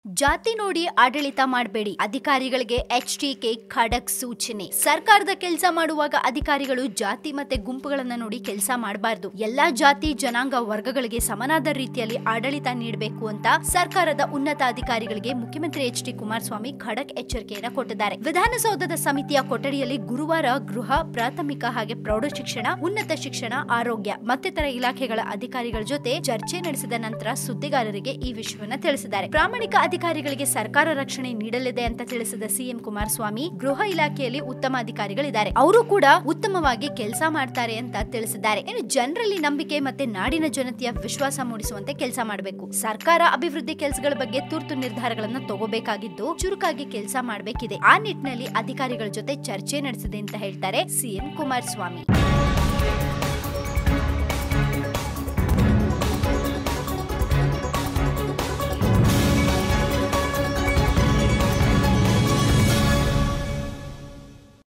ಜಾತಿ ನೋಡಿ ಆಡಳಿತ ಮಾಡಬೇಡಿ ಅಧಿಕಾರಿಗಳಿಗೆ ಎಚ್ಡಿಕೆ ಖಡಕ್ ಸೂಚನೆ ಸರ್ಕಾರದ ಕೆಲಸ ಮಾಡುವಾಗ ಅಧಿಕಾರಿಗಳು ಜಾತಿ ಮತ್ತೆ ಗುಂಪುಗಳನ್ನ ನೋಡಿ ಕೆಲಸ ಮಾಡಬಾರ್ದು ಎಲ್ಲಾ ಜಾತಿ ಜನಾಂಗ ವರ್ಗಗಳಿಗೆ ಸಮನಾದ ರೀತಿಯಲ್ಲಿ ಆಡಳಿತ ನೀಡಬೇಕು ಅಂತ ಸರ್ಕಾರದ ಉನ್ನತ ಅಧಿಕಾರಿಗಳಿಗೆ ಮುಖ್ಯಮಂತ್ರಿ ಎಚ್ ಡಿ ಕುಮಾರಸ್ವಾಮಿ ಖಡಕ್ ಎಚ್ಚರಿಕೆಯನ್ನ ಕೊಟ್ಟಿದ್ದಾರೆ ವಿಧಾನಸೌಧದ ಸಮಿತಿಯ ಕೊಠಡಿಯಲ್ಲಿ ಗುರುವಾರ ಗೃಹ ಪ್ರಾಥಮಿಕ ಹಾಗೆ ಪ್ರೌಢ ಶಿಕ್ಷಣ ಉನ್ನತ ಶಿಕ್ಷಣ ಆರೋಗ್ಯ ಮತ್ತಿತರ ಇಲಾಖೆಗಳ ಅಧಿಕಾರಿಗಳ ಜೊತೆ ಚರ್ಚೆ ನಡೆಸಿದ ನಂತರ ಸುದ್ದಿಗಾರರಿಗೆ ಈ ವಿಷಯವನ್ನ ತಿಳಿಸಿದ್ದಾರೆ ಪ್ರಾಮಾಣಿಕ ಅಧಿಕಾರಿಗಳಿಗೆ ಸರ್ಕಾರ ರಕ್ಷಣೆ ನೀಡಲಿದೆ ಅಂತ ತಿಳಿಸಿದ ಸಿಎಂ ಕುಮಾರಸ್ವಾಮಿ ಗೃಹ ಇಲಾಖೆಯಲ್ಲಿ ಉತ್ತಮ ಅಧಿಕಾರಿಗಳಿದ್ದಾರೆ ಅವರು ಕೂಡ ಉತ್ತಮವಾಗಿ ಕೆಲಸ ಮಾಡ್ತಾರೆ ಅಂತ ತಿಳಿಸಿದ್ದಾರೆ ಇನ್ನು ಜನರಲ್ಲಿ ನಂಬಿಕೆ ಮತ್ತೆ ನಾಡಿನ ಜನತೆಯ ವಿಶ್ವಾಸ ಮೂಡಿಸುವಂತೆ ಕೆಲಸ ಮಾಡಬೇಕು ಸರ್ಕಾರ ಅಭಿವೃದ್ಧಿ ಕೆಲಸಗಳ ಬಗ್ಗೆ ತುರ್ತು ನಿರ್ಧಾರಗಳನ್ನ ತಗೋಬೇಕಾಗಿದ್ದು ಚುರುಕಾಗಿ ಕೆಲಸ ಮಾಡಬೇಕಿದೆ ಆ ನಿಟ್ಟಿನಲ್ಲಿ ಅಧಿಕಾರಿಗಳ ಜೊತೆ ಚರ್ಚೆ ನಡೆಸಿದೆ ಅಂತ ಹೇಳ್ತಾರೆ ಸಿಎಂ ಕುಮಾರಸ್ವಾಮಿ